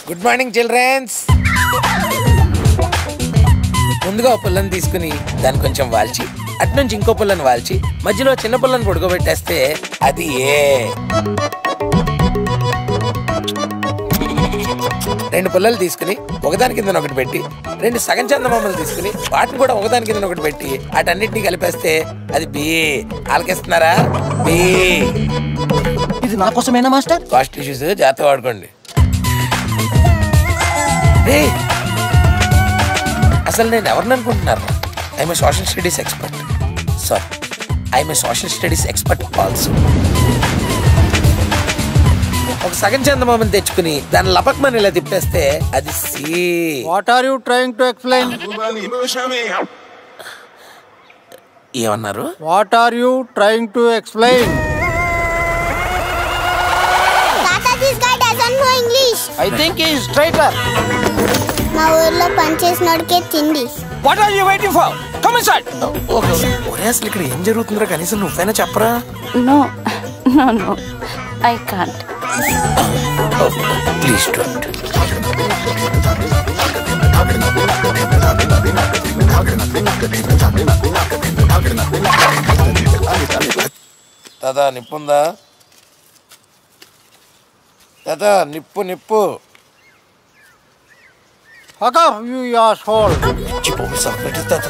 Good morning children's ముందుగా ఒక పుల్లని తీసుకుని దాన్ని కొంచెం వాల్చి అటు నుంచి ఇంకో పుల్లని వాల్చి మధ్యలో చిన్న పుల్లని పడుకోబెట్టేస్తే అది ఏ రెండు పుల్లలు తీసుకుని ఒకదాని కింద ఒకటి పెట్టి రెండు సగం చందమామలు తీసుకుని వాటిని కూడా ఒకదాని కింద ఒకటి పెట్టి అటన్నిటిని కలిపేస్తే అది బి ఆలకిస్తున్నారా బి ఇది నా కోసమేనా మాస్టర్ కాస్ట్ ఇష్యూస్ జాగ్రత్త వాడుకోండి ఏయ్! అసలు నేను ఎవరిని అనుకుంటున్నారు I'm social studies expert sorry I'm social studies expert also ఒక సగం చందమామని తెచ్చుకుని దాన్ని లపక్మని ఇలా తిప్పేస్తే అది see what are you trying to explain ఏమన్నారు what are you trying to explain తాత this guy doesn't know English I think ఈ స్ట్రైటర్ మా ఊర్లో పనిచేసినోడికే తిండి what are you waiting for come inside okay ఒరే అసలు ఇక్కడ ఏం జరుగుతుందో కనీసం నువ్వైనా చెప్పరా No, no, no. I can't. Please don't దాదా నిప్పుందా దాదా నిప్పు నిప్పు Fuck off, you asshole. చిప్పు సంపెట్టి తాత